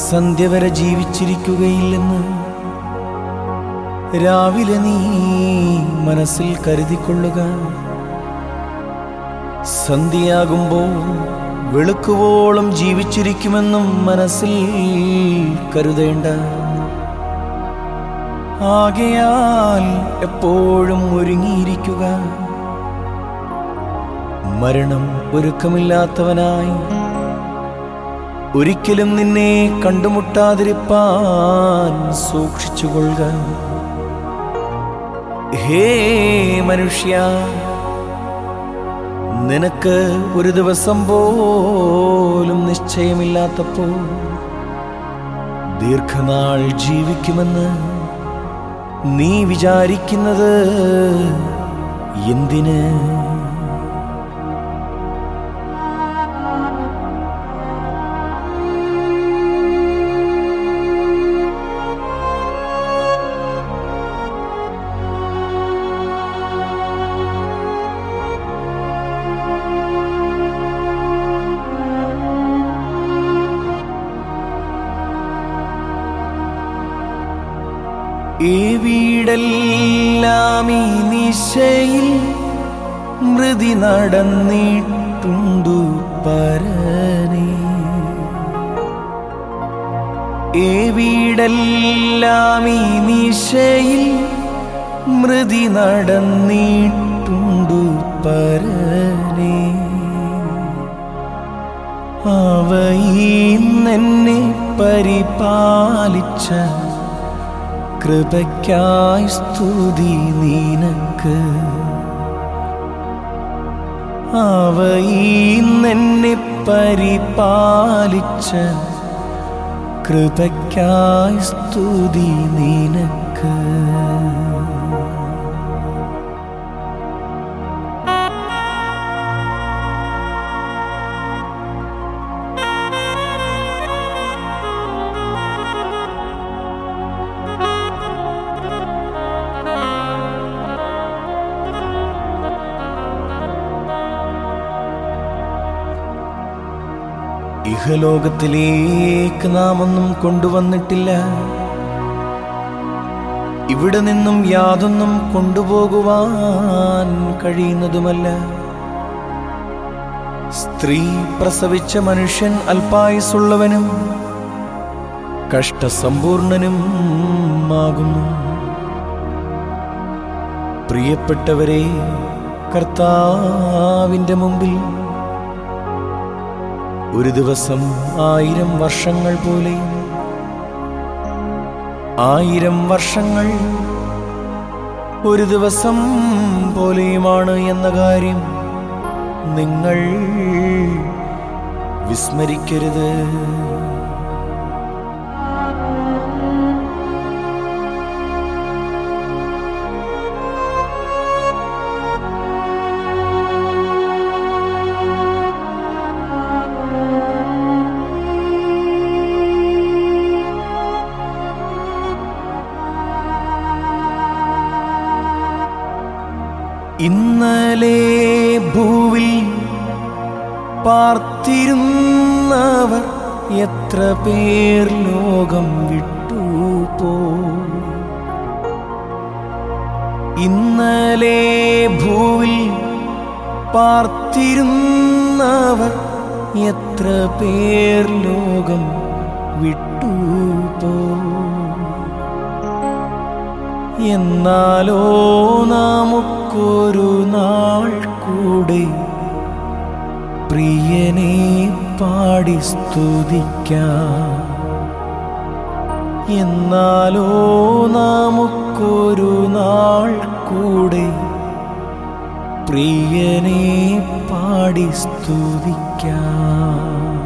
സന്ധ്യ വരെ ജീവിച്ചിരിക്കുകയില്ലെന്ന് രാവിലെ നീ മനസ്സിൽ കരുതിക്കൊള്ളുക സന്ധ്യയാകുമ്പോൾ വെളുക്കുവോളം ജീവിച്ചിരിക്കുമെന്നും മനസ്സിൽ കരുതേണ്ട ആകയാൽ എപ്പോഴും ഒരുങ്ങിയിരിക്കുക മരണം ഒരുക്കമില്ലാത്തവനായി ഒരിക്കലും നിന്നെ കണ്ടുമുട്ടാതിരിപ്പാൻ സൂക്ഷിച്ചുകൊള്ളുക ഹേ മനുഷ്യ നിനക്ക് ഒരു ദിവസം പോലും നിശ്ചയമില്ലാത്തപ്പോൾ ദീർഘനാൾ ജീവിക്കുമെന്ന് നീ വിചാരിക്കുന്നത് എന്തിന് ഈ വീടെല്ലാം ഈ നിശയിൽ മൃതി നടന്നിട്ടുണ്ടു പരനേ ഈ വീടെല്ലാം ഈ നിശയിൽ മൃതി നടന്നിട്ടുണ്ടു പരനേ അവയെന്നെ പരിപാലിച്ച കൃപയ്ക്കായി സ്തുതി നിനക്ക് അവയെന്നെ പരിപാലിച്ച കൃപയ്ക്കായി സ്തുതി നിനക്ക് ഇഹലോകത്തിലേക്ക് നാം ഒന്നും കൊണ്ടുവന്നിട്ടില്ല ഇവിടെ നിന്നും യാതൊന്നും കൊണ്ടുപോകുവാൻ കഴിയുന്നതുമല്ല സ്ത്രീ പ്രസവിച്ച മനുഷ്യൻ അല്പായുസുള്ളവനും കഷ്ടസമ്പൂർണനും ആകുന്നു പ്രിയപ്പെട്ടവരെ കർത്താവിന്റെ മുമ്പിൽ ഒരു ദിവസം ആയിരം വർഷങ്ങൾ പോലെ ആയിരം വർഷങ്ങൾ ഒരു ദിവസം പോലെയുമാണ് എന്ന കാര്യം നിങ്ങൾ വിസ്മരിക്കരുത് ഇന്നലെ ഭൂവിൽ പാർത്തിരുന്നവർ എത്ര പേർ ലോകം വിട്ടുപോ ഇന്നലെ ഭൂവിൽ പാർത്തിരുന്നവർ എത്ര പേർ ലോകം വിട്ടുപോ എന്നാലോ നമുക്കൊരു നാൾ കൂടെ പ്രിയനെ പാടി സ്തുതിക്കാം എന്നാലോ നമുക്കൊരു നാൾ കൂടെ പ്രിയനെ പാടി സ്തുതിക്കാം